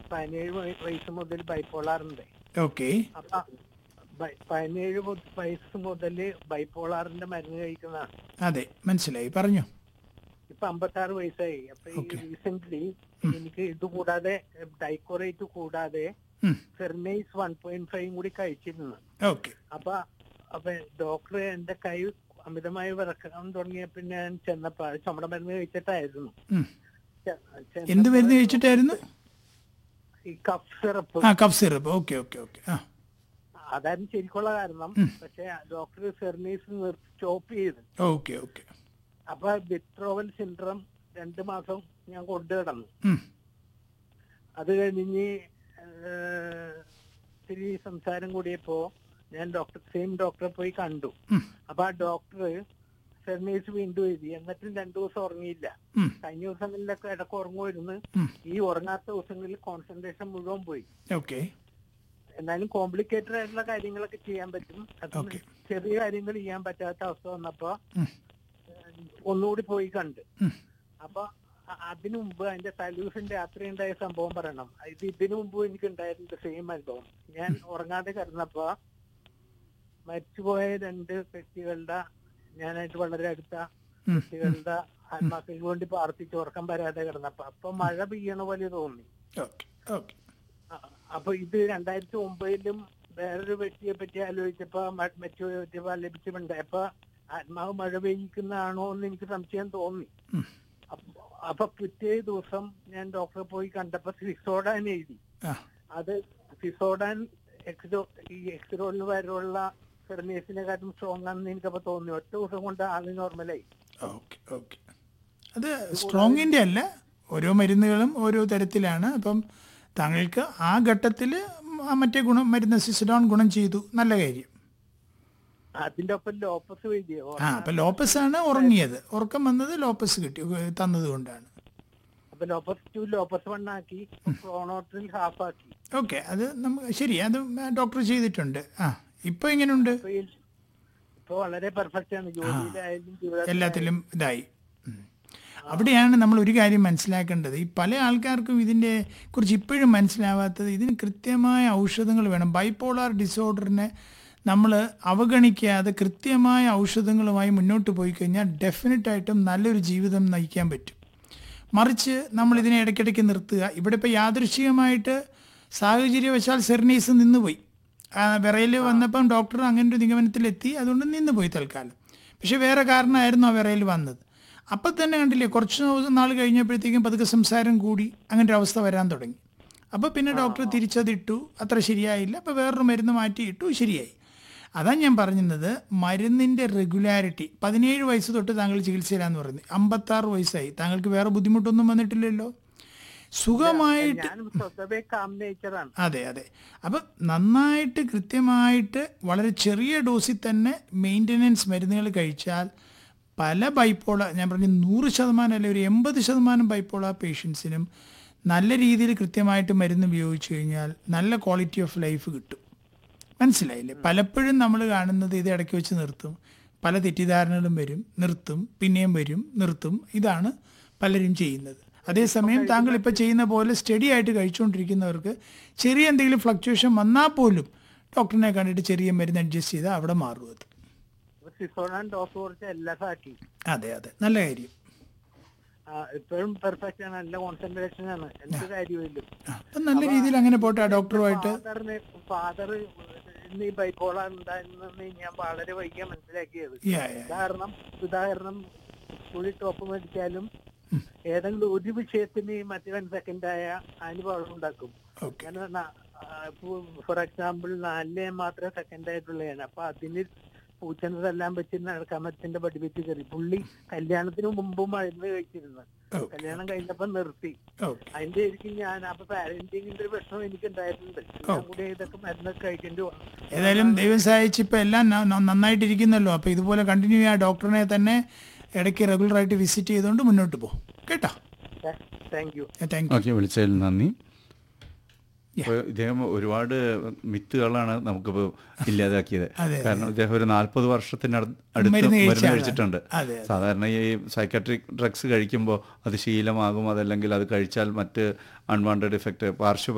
പതിനേഴ് വയ- വയസ്സ് മുതൽ ബൈപ്പോളാറുണ്ട് ഓക്കെ അപ്പൊ ബൈ- പതിനേഴ് മു- വയസ്സ് മുതൽ ബൈപ്പോളാറിന്റെ മരുന്ന് കഴിക്കുന്നതാണ് അതെ മനസ്സിലായി പറഞ്ഞു ഇപ്പൊ അമ്പത്താറ് വയസ്സായി അപ്പൊ ഈ Okay. റീസെന്റ് എനിക്ക് ഇത് കൂടാതെ ഡൈക്കോറേറ്റ് കൂടാതെ ഉം. ഫെർനൈസ് വൺ പോയിന്റ് ഫൈവ് കൂടി കഴിച്ചിരുന്നു ഓക്കെ അപ്പൊ അപ്പൊ ഡോക്ടർ എന്റെ കൈ അമിതമായി വിറക്കാൻ തുടങ്ങിയപ്പോ ഞാൻ ചെന്നപ്പോ അത് ചുമട മരുന്ന് കഴിച്ചിട്ടായിരുന്നു ഉം. ചെ- ചെന്നപ്പോ എന്ത് മരുന്ന് കഴിച്ചിട്ടായിരുന്നു ഈ കഫ് സിറപ്പ് ആ cough syrup okay okay okay ആ അതായിരുന്നു ശരിക്കുള്ള കാരണം പക്ഷെ ഡോക്ടർ ഫെർനൈസ് സ്റ്റോപ്പ് ചെയ്ത് ഓക്കെ ഓക്കെ അപ്പൊ വിത്രോവൽ സിൻഡ്രം രണ്ടു മാസം ഞാൻ കൊണ്ടു കിടന്നു ഉം. അത് കഴിഞ്ഞ് ഏഹ്, ഇത്തിരി സംസാരം കൂടിയപ്പോ ഞാൻ ഡോക്ടർ സെയിം ഡോക്ടറെ പോയി കണ്ടു ഉം. അപ്പൊ ആ ഡോക്ടർ ഫെർനൈസ് വീണ്ടും എഴുതി എന്നിട്ടും രണ്ടു ദിവസം ഉറങ്ങിയില്ല ഉം. കഴിഞ്ഞ ദിവസങ്ങളിലൊക്കെ ഇടക്ക് ഉറങ്ങുമായിരുന്നു ഉം. ഈ ഉറങ്ങാത്ത ദിവസങ്ങളിൽ കോൺസെൻട്രേഷൻ മുഴുവൻ പോയി ഓക്കെ എന്നാലും കോംപ്ലിക്കേറ്റഡ് ആയിട്ടുള്ള കാര്യങ്ങളൊക്കെ ചെയ്യാൻ പറ്റും അത് Okay. ചെറിയ കാര്യങ്ങൾ ചെയ്യാൻ പറ്റാത്ത അവസ്ഥ വന്നപ്പോ ഉം. ഏഹ്, ഒന്നുകൂടി പോയി കണ്ട് ഉം. അപ്പൊ അ- അതിനു മുമ്പ് അതിന്റെ തലൂസിൻ രാത്രി ഉണ്ടായ സംഭവം പറയണം ഇത് ഇതിനു മുമ്പ് എനിക്ക് ഉണ്ടായിരുന്ന സെയിം അനുഭവം ഞാൻ ഉറങ്ങാതെ കിടന്നപ്പോ മരിച്ചുപോയ രണ്ട് വ്യക്തികളുടെ ഞാനായിട്ട് വളരെ അടുത്ത ഉം. വ്യക്തികളുടെ ആത്മാക്കൾക്ക് വേണ്ടി പ്രാർത്ഥിച്ച് ഉറക്കം വരാതെ കിടന്നപ്പോ അപ്പൊ മഴ പെയ്യണ പോലെ തോന്നി ഓക്കെ ഓക്കെ അ- അപ്പൊ ഇത് രണ്ടായിരത്തി ഒമ്പതിലും വേറൊരു വ്യക്തിയെ പറ്റി ആലോചിച്ചപ്പോ മ- മറ്റൊരു വ്യക്തി ലഭിച്ചിട്ടുണ്ടായപ്പോ ആത്മാവ് മഴ പെയ്യിക്കുന്നതാണോ എന്ന് എനിക്ക് സംശയം തോന്നി ഉം. അപ്പൊ- അപ്പൊ പിറ്റേ ദിവസം ഞാൻ ഡോക്ടറെ പോയി കണ്ടപ്പോ സിസോഡാൻ എഴുതി ആ അത് സിസോഡാൻ എക്സ്റോ ഈ എക്സ്റോയിൽ വരെയുള്ള ഫെർമേസിനെക്കാട്ടും സ്ട്രോങ് ആണെന്ന് എനിക്കപ്പോ തോന്നി ഒറ്റ ദിവസം കൊണ്ട് ആള് നോർമലായി ഓക്കെ ഓക്കെ അത് സ്ട്രോങ്ങിൻ്റെ അല്ല ഓരോ മരുന്നുകളും ഓരോ തരത്തിലാണ് അപ്പം താങ്കൾക്ക് ആ ഘട്ടത്തിൽ മറ്റേ ഗുണം മരുന്ന് സിസിഡോൺ ഗുണം ചെയ്തു നല്ല കാര്യം അതിന്റെ ഒപ്പം ലോപ്പസ് എഴുതിയോ ആ അപ്പം ലോപ്പസ് ആണ് ഉറങ്ങിയത് ഉറക്കം വന്നത് ലോപ്പസ് കിട്ടി തന്നത് കൊണ്ടാണ് അപ്പൊ ലോപ്പസ് ടു ലോപ്പസ് വൺ ആക്കി ക്രോണോട്രിൽ ഹാഫ് ആക്കി ഓക്കെ അത് നമുക്ക് ശരി അത് ഡോക്ടർ ചെയ്തിട്ടുണ്ട് ആ ഇപ്പോൾ എങ്ങനെയുണ്ട് ഇപ്പൊ ഈ- ഇപ്പൊ വളരെ പെർഫെക്റ്റ് ആണ് ജോലിയിലായാലും ജീവിതത്തിലായാലും എല്ലാത്തിലും ഇതായി ഉം. അവിടെയാണ് നമ്മൾ ഒരു കാര്യം മനസ്സിലാക്കേണ്ടത് ഈ പല ആൾക്കാർക്കും ഇതിൻ്റെ കുറിച്ച് ഇപ്പോഴും മനസ്സിലാവാത്തത് ഇതിന് കൃത്യമായ ഔഷധങ്ങൾ വേണം ബൈപ്പോളാർ ഡിസോർഡറിനെ നമ്മൾ അവഗണിക്കാതെ കൃത്യമായ ഔഷധങ്ങളുമായി മുന്നോട്ട് പോയി കഴിഞ്ഞാൽ ഡെഫിനറ്റായിട്ടും നല്ലൊരു ജീവിതം നയിക്കാൻ പറ്റും മറിച്ച് നമ്മൾ ഇതിനെ ഇടയ്ക്കിടയ്ക്ക് നിർത്തുക ഇവിടെ ഇപ്പോൾ യാദൃശ്ചികമായിട്ട് സാഹചര്യവശാൽ സെർനീസ് നിന്നുപോയി ആ വിറയിൽ വന്നപ്പം ഡോക്ടർ അങ്ങനെ ഒരു നിഗമനത്തിലെത്തി അതുകൊണ്ട് നിന്നുപോയി തൽക്കാലം പക്ഷെ വേറെ കാരണമായിരുന്നു ആ വിറയിൽ വന്നത് അപ്പം തന്നെ കണ്ടില്ലേ കുറച്ച് ദിവസം നാൾ കഴിഞ്ഞപ്പോഴത്തേക്കും പതുക്കെ സംസാരം കൂടി അങ്ങനെ ഒരു അവസ്ഥ വരാൻ തുടങ്ങി അപ്പോൾ പിന്നെ ഡോക്ടർ തിരിച്ചതിട്ടു അത്ര ശരിയായില്ല അപ്പോൾ വേറൊരു മരുന്ന് മാറ്റിയിട്ടു ശരിയായി അതാ ഞാൻ പറഞ്ഞത് മരുന്നിൻ്റെ റെഗുലാരിറ്റി പതിനേഴ് വയസ്സ് തൊട്ട് താങ്കൾ ചികിത്സയിലാന്ന് പറഞ്ഞു അമ്പത്താറ് വയസ്സായി താങ്കൾക്ക് വേറെ ബുദ്ധിമുട്ടൊന്നും വന്നിട്ടില്ലല്ലോ സുഖമായിട്ട് ഞാൻ സ്വതവേ കാം നേച്ചറാണ് അതെ അതെ അപ്പം നന്നായിട്ട് കൃത്യമായിട്ട് വളരെ ചെറിയ ഡോസിൽ തന്നെ മെയിൻ്റനൻസ് മരുന്നുകൾ കഴിച്ചാൽ പല ബൈപ്പോള ഞാൻ പറഞ്ഞു നൂറ് ശതമാനം അല്ലെ ഒരു എൺപത് ശതമാനം ബൈപ്പോള പേഷ്യൻസിനും നല്ല രീതിയിൽ കൃത്യമായിട്ട് മരുന്ന് ഉപയോഗിച്ച് കഴിഞ്ഞാൽ നല്ല ക്വാളിറ്റി ഓഫ് ലൈഫ് കിട്ടും മനസ്സിലായില്ലേ പലപ്പോഴും നമ്മൾ കാണുന്നത് ഇത് ഇടയ്ക്ക് വെച്ച് നിർത്തും പല തെറ്റിദ്ധാരണകളും വരും നിർത്തും പിന്നെയും വരും നിർത്തും ഇതാണ് പലരും ചെയ്യുന്നത് അതേസമയം താങ്കൾ ഇപ്പോൾ ചെയ്യുന്ന പോലെ സ്റ്റഡി ആയിട്ട് കഴിച്ചുകൊണ്ടിരിക്കുന്നവർക്ക് ചെറിയ എന്തെങ്കിലും ഫ്ലക്ച്വേഷൻ വന്നാൽ പോലും ഡോക്ടറിനെ കണ്ടിട്ട് ചെറിയ മരുന്ന് അഡ്ജസ്റ്റ് ചെയ്താൽ അവിടെ മാറും അത് സിസോണാൻ ഡോസ് കുറച്ച് എല്ലാം ആക്കി അതെ അതെ നല്ല കാര്യം ആ, ഇപ്പോഴും പെർഫെക്റ്റ് ആണ് നല്ല കോൺസെൻട്രേഷൻ ആണ് എന്ത് കാര്യമില്ല ആ, അപ്പം നല്ല രീതിയിൽ അങ്ങനെ പോട്ടെ ആ ഡോക്ടറുമായിട്ട് ഫാദറിന് ഫാദർ ഇന്ന് ഈ ബൈപ്പോളാർ ഉണ്ടായിരുന്നെന്ന് ഞാൻ വളരെ വൈകിയ മനസ്സിലാക്കിയത് യാ യാ ഉദാഹരണം ഉദാഹരണം സ്കൂളിൽ ടോപ്പ് മേടിച്ചാലും ഏതെങ്കിലും ഒരു വിഷയത്തിന് മറ്റവൻ സെക്കൻഡ് ആയ അതിന് പവർ ഉണ്ടാക്കും ഓക്കെ ഫോർ എക്സാമ്പിൾ നാലിലെ മാത്രമേ സെക്കൻഡ് ആയിട്ടുള്ളതാണ് അപ്പൊ അതിന് പൂച്ചനതെല്ലാം വെച്ച് നടക്കാമത്തിന്റെ പഠിപ്പിച്ച് കയറി പുള്ളി കല്യാണത്തിന് മുമ്പ് മരുന്ന് കഴിച്ചിരുന്നു ഓക്കെ കല്യാണം കഴിഞ്ഞപ്പോ നിർത്തി ഓക്കെ അതിന്റെ ആയിരിക്കും ഞാൻ അപ്പൊ പാരന്റിങ്ങിന്റെ ഒരു പ്രശ്നം എനിക്ക് ഉണ്ടായിട്ടുണ്ട് ഞാൻ കൂടെ ഇതൊക്കെ മരുന്നൊക്കെ കഴിക്കേണ്ടി വന്നു ഏതായാലും ദൈവം സഹായിച്ച് ഇപ്പോൾ എല്ലാം ന- ന- നന്നായിട്ടിരിക്കുന്നല്ലോ അപ്പോൾ ഇതുപോലെ കണ്ടിന്യൂ ആ ഡോക്ടറിനെ തന്നെ ഇടയ്ക്ക് റെഗുലറായിട്ട് വിസിറ്റ് ചെയ്തുകൊണ്ട് മുന്നോട്ട് പോകും കേട്ടോ thank you thank you okay വിളിച്ചതിൽ നന്ദി അപ്പോൾ ഇദ്ദേഹം ഒരുപാട് മിത്തുകളാണ് നമുക്കിപ്പോൾ ഇല്ലാതാക്കിയത് അതെ, കാരണം ഇദ്ദേഹം ഒരു നാൽപ്പത് വർഷത്തിനടുത്ത് അടുത്ത് മരുന്ന് മരുന്ന് കഴിച്ച ആളാണ്. കഴിച്ചിട്ടുണ്ട് അതെ, അതെ. സാധാരണ ഈ സൈക്കാട്രിക് ഡ്രഗ്സ് കഴിക്കുമ്പോൾ അത് ശീലമാകും അതല്ലെങ്കിൽ അത് കഴിച്ചാൽ മറ്റ് അൺവാണ്ടഡ് ഇഫക്റ്റ് പാർശ്വ